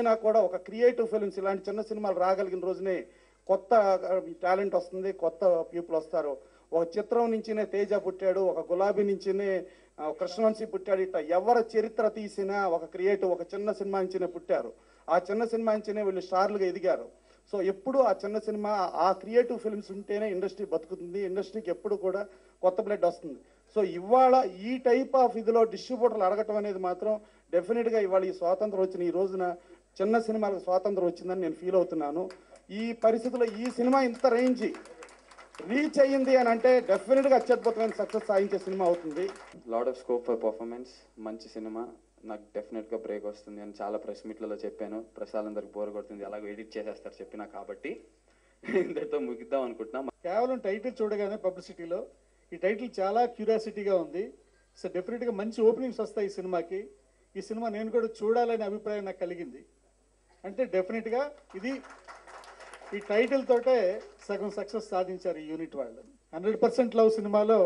ఏదైనా కూడా ఒక క్రియేటివ్ ఫిల్మ్స్ ఇలాంటి చిన్న సినిమాలు రాగలిగిన రోజునే కొత్త టాలెంట్ వస్తుంది కొత్త పీపుల్ వస్తారు ఒక చిత్రం నుంచినే తేజ పుట్టాడు ఒక గులాబీ నుంచినే ఆ, కృష్ణవంశీ పుట్టాడు ఇట్లా ఎవరి చరిత్ర తీసినా ఒక క్రియేటివ్ ఒక చిన్న సినిమా నుంచినే పుట్టారు ఆ చిన్న సినిమా నుంచినే వీళ్ళు స్టార్లుగా ఎదిగారు సో ఎప్పుడు ఆ చిన్న సినిమా ఆ క్రియేటివ్ ఫిల్మ్స్ ఉంటేనే ఇండస్ట్రీ బతుకుతుంది ఇండస్ట్రీకి ఎప్పుడు కూడా కొత్త బ్లడ్ వస్తుంది సో ఇవాళ ఈ టైప్ ఆఫ్ ఇదిలో డిస్ట్రిబ్యూటర్లు అడగటం అనేది మాత్రం డెఫినెట్గా ఇవాళ ఈ స్వాతంత్రం వచ్చిన ఈ రోజున చిన్న సినిమాలకు స్వాతంత్రం వచ్చిందని నేను ఫీల్ అవుతున్నాను ఈ పరిస్థితుల్లో ఈ సినిమా ఇంత రేంజ్ రీచ్ అయ్యింది అని అంటే డెఫినెట్గా అత్యద్భుతమైన సక్సెస్ సాధించే సినిమా అవుతుంది lot of scope for performance మంచి సినిమా నాకు డెఫినెట్గా బ్రేక్ వస్తుంది అని చాలా ప్రెస్ మీట్లలో చెప్పాను ప్రసాద్ అందరికి బోర్ కొడుతుంది అలాగే ఎడిట్ చేసేస్తారు చెప్పినా కాబట్టి ఇంతటితో ముగిద్దాం అనుకుంటున్నాం కేవలం టైటిల్ చూడగానే పబ్లిసిటీలో ఈ టైటిల్ చాలా క్యూరియాసిటీగా ఉంది సో డెఫినెట్గా మంచి ఓపెనింగ్స్ వస్తాయి ఈ సినిమాకి ఈ సినిమా నేను కూడా చూడాలనే అభిప్రాయం నాకు కలిగింది అంటే డెఫినెట్గా ఇది ఈ టైటిల్ తోటే సగం సక్సెస్ సాధించారు ఈ యూనిట్ వాళ్ళు హండ్రెడ్ పర్సెంట్ లవ్ సినిమాలో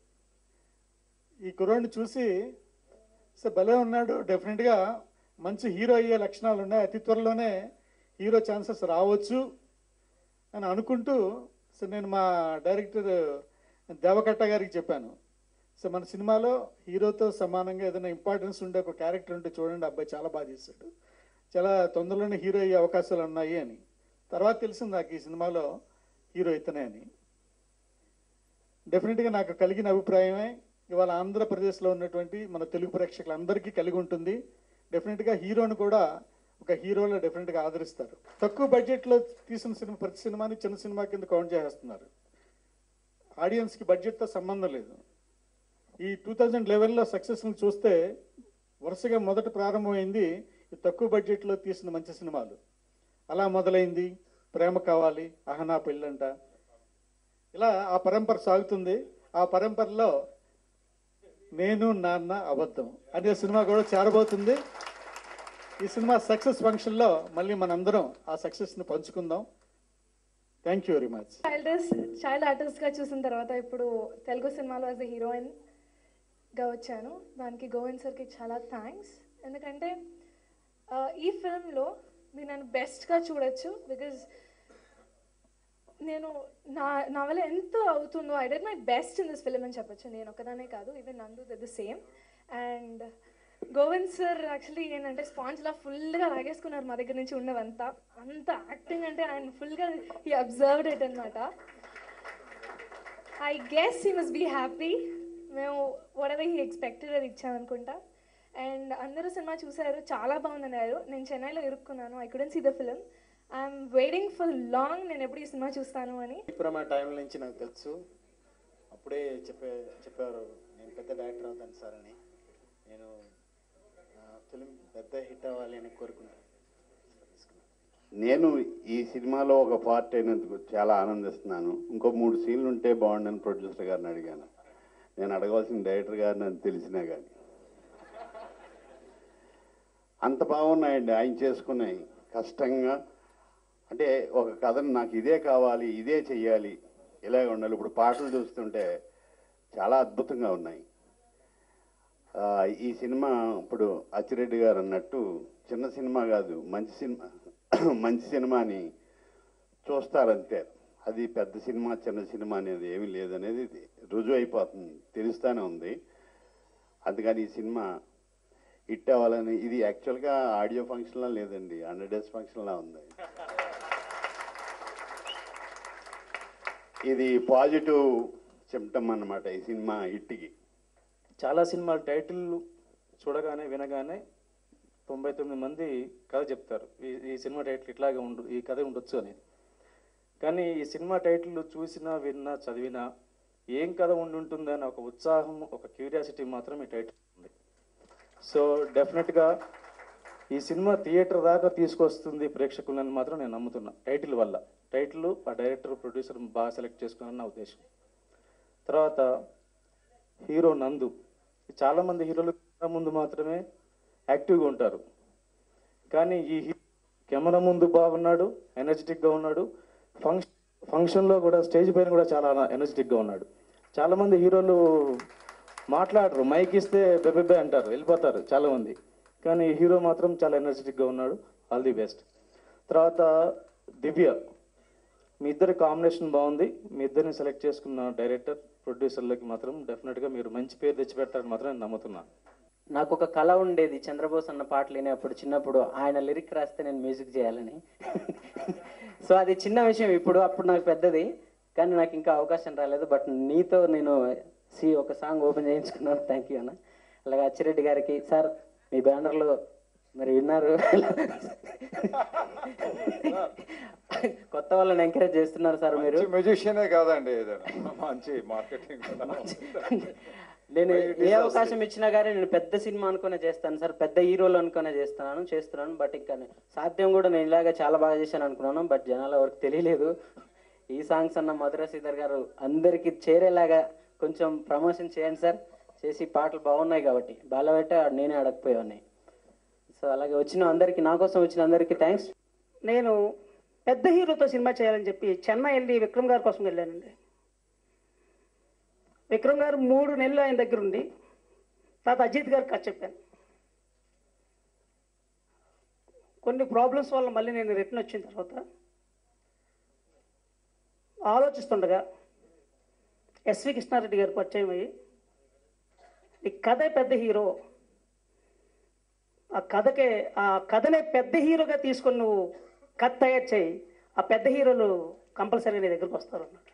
ఈ కుర్రోడిని చూసి సో భలే ఉన్నాడు డెఫినెట్గా మంచి హీరో అయ్యే లక్షణాలు ఉన్నాయి అతి త్వరలోనే హీరో ఛాన్సెస్ రావచ్చు అని అనుకుంటూ సో నేను మా డైరెక్టర్ దేవకట్ట గారికి చెప్పాను సో మన సినిమాలో హీరోతో సమానంగా ఏదైనా ఇంపార్టెన్స్ ఉండే ఒక క్యారెక్టర్ ఉంటే చూడండి అబ్బాయి చాలా బాగా చేశాడు చాలా తొందరలోనే హీరో అయ్యే అవకాశాలు ఉన్నాయి అని తర్వాత తెలిసింది నాకు ఈ సినిమాలో హీరో ఇతనే అని డెఫినెట్గా నాకు కలిగిన అభిప్రాయమే ఇవాళ ఆంధ్రప్రదేశ్లో ఉన్నటువంటి మన తెలుగు ప్రేక్షకులందరికీ కలిగి ఉంటుంది డెఫినెట్గా హీరోని కూడా ఒక హీరోలో డెఫినెట్గా ఆదరిస్తారు తక్కువ బడ్జెట్లో తీసిన సినిమా ప్రతి సినిమాని చిన్న సినిమా కింద కౌంట్ చేసేస్తున్నారు ఆడియన్స్కి బడ్జెట్తో సంబంధం లేదు ఈ టూ థౌజండ్ లెవెన్లో సక్సెస్ని చూస్తే వరుసగా మొదట ప్రారంభమైంది ఈ తక్కువ బడ్జెట్లో తీసిన మంచి సినిమాలు అలా మొదలైంది ప్రేమ కావాలి అహనా పెళ్ళంట ఇలా ఆ పరంపర సాగుతుంది ఆ పరంపరలో నేను నాన్న అబద్ధం అనే సినిమా కూడా చేరబోతుంది ఈ సినిమా సక్సెస్ ఫంక్షన్లో మళ్ళీ మనందరం ఆ సక్సెస్ని పంచుకుందాం thank you very much child child ఆర్టిస్ట్గా చూసిన తర్వాత ఇప్పుడు తెలుగు సినిమాలో యాజ్ ఎ హీరోయిన్ గా వచ్చాను దానికి గోవింద్ సార్కి చాలా థ్యాంక్స్ ఎందుకంటే ఆ, ఈ ఫిల్మ్లో మీరు నన్ను బెస్ట్గా చూడొచ్చు బికాజ్ నేను నా నా వల్ల ఎంత అవుతుందో I did my best in this film అని చెప్పొచ్చు నేను ఒకదానే కాదు even Nandu the same and Govind sir actually ఏంటంటే స్పాంజ్లా ఫుల్గా లాగేసుకున్నారు మా దగ్గర నుంచి ఉన్నవంతా అంత యాక్టింగ్ అంటే ఆయన ఫుల్గా ఈ అబ్జర్వ్డ్ ఇట్ అనమాట I guess he must be happy మేము వాట్ ఎవర్ హీ ఎక్స్పెక్టెడ్ అది ఇచ్చామనుకుంటా అండ్ అందరూ సినిమా చూశారు చాలా బాగుందన్నారు నేను చెన్నైలో ఇరుక్కున్నాను I couldn't see the film I'm waiting for long నేను ఎప్పుడు ఈ సినిమా చూస్తాను అని ఇప్పుడమ్మ టైం నుంచి నాకు తెలుసు అప్పుడే చెప్పే చెప్పారు నేను పెద్ద డైరెక్టర్ అవుతాను సార్ అని నేను ఫిలిం పెద్ద హిట్ అవ్వాలి అని కోరుకుంటాను నేను ఈ సినిమాలో ఒక పార్ట్ అయినందుకు చాలా ఆనందిస్తున్నాను ఇంకో మూడు సీన్లు ఉంటే బాగుండని ప్రొడ్యూసర్ గారిని అడిగాను నేను అడగవలసిన డైరెక్టర్ గారిని అని తెలిసినా కానీ అంత బాగున్నాయండి ఆయన చేసుకున్నాయి కష్టంగా అంటే ఒక కథను నాకు ఇదే కావాలి ఇదే చెయ్యాలి ఇలాగే ఉండాలి ఇప్పుడు పాటలు చూస్తుంటే చాలా అద్భుతంగా ఉన్నాయి ఆ, ఈ సినిమా ఇప్పుడు అచ్చిరెడ్డి గారు అన్నట్టు చిన్న సినిమా కాదు మంచి సినిమా మంచి సినిమాని చూస్తారంతే అది పెద్ద సినిమా చిన్న సినిమా అనేది ఏమీ లేదనేది ఇది రుజువు అయిపోతుంది తెలుస్తూనే ఉంది అందుకని ఈ సినిమా హిట్ అవ్వాలని ఇది యాక్చువల్గా ఆడియో ఫంక్షన్లా లేదండి హండ్రెడ్ డేస్ ఫంక్షన్లా ఉంది ఇది పాజిటివ్ సిమ్టమ్ అన్నమాట ఈ సినిమా హిట్కి చాలా సినిమాల టైటిల్ చూడగానే వినగానే తొంభై తొమ్మిది మంది కథ చెప్తారు ఈ ఈ సినిమా టైటిల్ ఇట్లాగే ఉండు ఈ కథ ఉండొచ్చు అని కానీ ఈ సినిమా టైటిల్ చూసినా విన్నా చదివినా ఏం కథ ఉండి ఉంటుందని ఒక ఉత్సాహం ఒక క్యూరియాసిటీ మాత్రం ఈ టైటిల్ ఉంది సో డెఫినెట్గా ఈ సినిమా థియేటర్ దాకా తీసుకొస్తుంది ప్రేక్షకులని మాత్రం నేను నమ్ముతున్నా టైటిల్ వల్ల టైటిల్ ఆ డైరెక్టర్ ప్రొడ్యూసర్ బాగా సెలెక్ట్ చేసుకున్నారని నా ఉద్దేశం తర్వాత హీరో నందు చాలా మంది హీరోలు కెమెరా ముందు మాత్రమే యాక్టివ్గా ఉంటారు కానీ ఈ హీ కెమెరా ముందు బాగున్నాడు ఎనర్జెటిక్గా ఉన్నాడు ఫంక్షన్ ఫంక్షన్లో కూడా స్టేజ్ పైన కూడా చాలా ఎనర్జెటిక్గా ఉన్నాడు చాలా మంది హీరోలు మాట్లాడరు మైక్ ఇస్తే బెబెబే అంటారు వెళ్ళిపోతారు చాలా మంది కానీ ఈ హీరో మాత్రం చాలా ఎనర్జెటిక్గా ఉన్నాడు ఆల్ ది బెస్ట్ తర్వాత దివ్య మీ ఇద్దరి కాంబినేషన్ బాగుంది మీ ఇద్దరిని సెలెక్ట్ చేసుకున్న డైరెక్టర్ ప్రొడ్యూసర్లకి మాత్రం డెఫినెట్గా మీరు మంచి పేరు తెచ్చిపెట్టారని మాత్రం నేను నమ్ముతున్నాను నాకు ఒక కళ ఉండేది చంద్రబోస్ అన్న పాటలు వినేప్పుడు చిన్నప్పుడు ఆయన లిరిక్ రాస్తే నేను మ్యూజిక్ చేయాలని సో అది చిన్న విషయం ఇప్పుడు అప్పుడు నాకు పెద్దది కానీ నాకు ఇంకా అవకాశం రాలేదు బట్ నీతో నేను సి ఒక సాంగ్ ఓపెన్ చేయించుకున్నాను థ్యాంక్ యూ అన్న అలాగే అచ్చిరెడ్డి గారికి సార్ మీ బ్యానర్లో మరి విన్నారు కొత్త వాళ్ళని ఎంకరేజ్ చేస్తున్నారు సార్ మీరు మ్యూజిషియనే కాదండి ఏదైనా మంచి మార్కెటింగ్ నేను ఏ అవకాశం ఇచ్చినా కానీ నేను పెద్ద సినిమా అనుకునే చేస్తాను సార్ పెద్ద హీరోలు అనుకునే చేస్తున్నాను చేస్తున్నాను బట్ ఇంకా సాధ్యం కూడా నేను ఇలాగ చాలా బాగా చేశాను అనుకున్నాను బట్ జనాల వరకు తెలియలేదు ఈ సాంగ్స్ అన్న మధుర శ్రీధర్ గారు అందరికి చేరేలాగా కొంచెం ప్రమోషన్ చేయండి సార్ చేసి పాటలు బాగున్నాయి కాబట్టి బాలబెట్ట నేనే అడగపోయాన్ని సో అలాగే వచ్చిన అందరికి నా కోసం వచ్చిన అందరికీ థ్యాంక్స్ నేను పెద్ద హీరోతో సినిమా చేయాలని చెప్పి చెన్నై వెళ్ళి విక్రమ్ గారి కోసం వెళ్ళానండి విక్రమ్ గారు మూడు నెలలు ఆయన దగ్గర ఉండి తర్వాత అజిత్ గారికి కథ చెప్పాను కొన్ని ప్రాబ్లమ్స్ వల్ల మళ్ళీ నేను రిటర్న్ వచ్చిన తర్వాత ఆలోచిస్తుండగా ఎస్వి కృష్ణారెడ్డి గారు పరిచయం అయ్యి ఈ కథే పెద్ద హీరో ఆ కథకే ఆ కథనే పెద్ద హీరోగా తీసుకొని నువ్వు కథ తయారు చేయి ఆ పెద్ద హీరోలు కంపల్సరీ నీ దగ్గరకు వస్తారు అన్నట్టు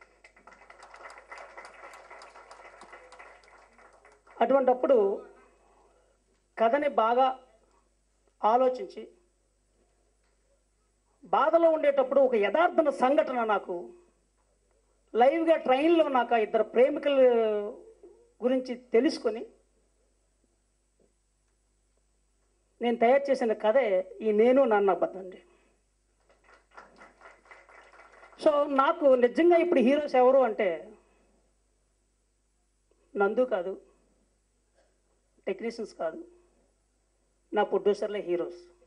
అటువంటప్పుడు కథని బాగా ఆలోచించి బాధలో ఉండేటప్పుడు ఒక యథార్థన సంఘటన నాకు లైవ్గా ట్రైన్లో నాకు ఆ ఇద్దరు ప్రేమికుల గురించి తెలుసుకొని నేను తయారు చేసిన కథే ఈ నేను నాన్న అండి సో నాకు నిజంగా ఇప్పుడు హీరోస్ ఎవరు అంటే నందు కాదు టెక్నీషియన్స్ కాదు నా ప్రొడ్యూసర్లే హీరోస్